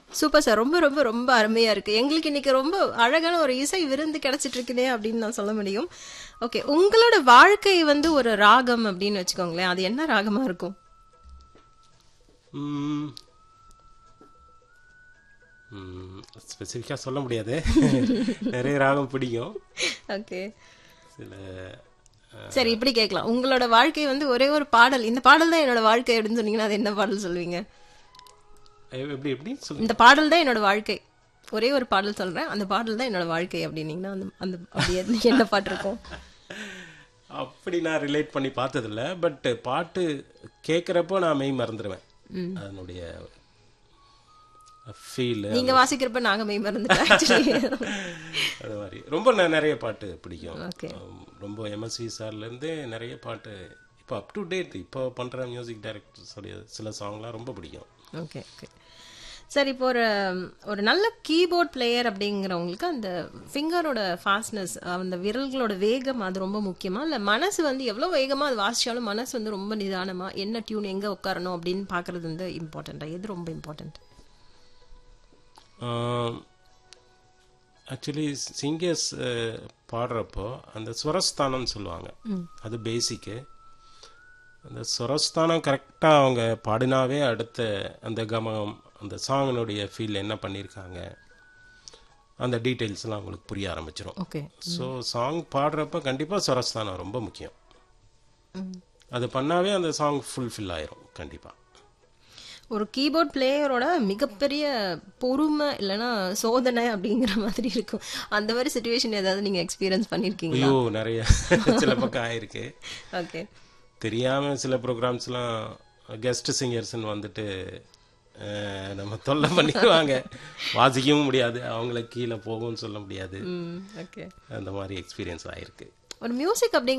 Super sir ரொம்ப ரொம்ப ரொம்ப அருமையா இருக்கு எங்களுக்கு இன்னைக்கு ரொம்ப அழகான ஒரு இசை விருந்து கிடைச்சிட்டு இருக்குனே அப்படின்னு நான் சொல்ல முடியும் ஓகே உங்களோட வாழ்க்கை வந்து ஒரு ராகம் அப்படின்னு வச்சுக்கோங்களேன் அது என்ன ராகமா இருக்கும் ஸ்பெசிஃபிக்காக சொல்ல முடியாது நிறைய ராகம் பிடிக்கும் ஓகே சில சரி இப்படி கேட்கலாம் உங்களோட வாழ்க்கை வந்து ஒரே ஒரு பாடல் இந்த பாடல் தான் என்னோட வாழ்க்கை அப்படின்னு சொன்னீங்கன்னா அது என்ன பாடல் சொல்லுவீங்க எ- எப்படி எப்படி சொல்லு இந்த பாடல் தான் என்னோட வாழ்க்கை ஒரே ஒரு பாடல் சொல்றேன் அந்த பாடல் தான் என்னோட வாழ்க்கை அப்படின்னீங்கன்னா அந்த அந்த அப்படி என்ன- என்ன பாட்டு இருக்கும் அப்படி நான் ரிலேட் பண்ணி பார்த்ததில்ல பட் பாட்டு கேட்குறப்போ நான் மெய் மறந்துடுவேன் அதனுடைய ஃபீல் நீங்க வாசிக்கிறப்ப நாங்க மெய் மறந்துட்டோம் actually. அது மாதிரி ரொம்ப நெ- நிறைய பாட்டு பிடிக்கும் Okay. um, ரொம்ப எம்எஸ்வி சார்லேருந்து நிறைய பாட்டு இப்போ அப் டு டேட் இப்போ பண்ணுற மியூசிக் டைரக்டர்ஸோடைய சில சாங்லாம் ரொம்ப பிடிக்கும் ஓகே ஓகே சரி இப்போ ஒரு ஒரு நல்ல கீபோர்ட் பிளேயர் அப்படிங்கிறவங்களுக்கு அந்த ஃபிங்கரோட ஃபாஸ்ட்னஸ் அந்த விரல்களோட வேகம் அது ரொம்ப முக்கியமா இல்ல மனசு வந்து எவ்வளவு வேகமா அது வாசிச்சாலும் மனசு வந்து ரொம்ப நிதானமா என்ன டியூன் எங்க உட்காரணும் அப்படின்னு பாக்குறது வந்து இம்பார்ட்டண்டா எது ரொம்ப இம்பார்ட்டன்ட் ஆக்சுவலி சிங்கர்ஸ் பாடுறப்போ அந்த ஸ்வரஸ்தானம்னு சொல்லுவாங்க அது பேசிக்கு அந்த ஸ்வரஸ்தானம் கரெக்டாக அவங்க பாடினாவே அடுத்த அந்த கமம் அந்த சாங்கினுடைய ஃபீல் என்ன பண்ணியிருக்காங்க அந்த டீட்டெயில்ஸ்லாம் அவங்களுக்கு புரிய ஆரம்பிச்சிடும் ஓகே ஸோ சாங் பாடுறப்ப கண்டிப்பாக ஸ்வரஸ்தானம் ரொம்ப முக்கியம் அது பண்ணாவே அந்த சாங் ஃபுல்ஃபில் ஆயிரும் கண்டிப்பாக ஒரு கீபோர்ட் பிளேயரோட மிகப்பெரிய பொறுமை இல்லைன்னா சோதனை அப்படிங்கிற மாதிரி இருக்கும் அந்த மாதிரி சுச்சுவேஷன் ஏதாவது நீங்க எக்ஸ்பீரியன்ஸ் பண்ணிருக்கீங்களா ஐயோ நிறைய சில பக்கம் ஆயிருக்கு ஓகே தெரியாம சில ப்ரோக்ராம்ஸ்லாம் கெஸ்ட் சிங்கர்ஸ்னு வந்துட்டு அஹ், நம்ம தொல்லை பண்ணிடுவாங்க வாசிக்கவும் முடியாது அவங்கள கீழே போகவும் சொல்ல முடியாது ம் ஓகே அந்த மாதிரி எக்ஸ்பீரியன்ஸ் ஆயிருக்கு ஒரு மியூசிக்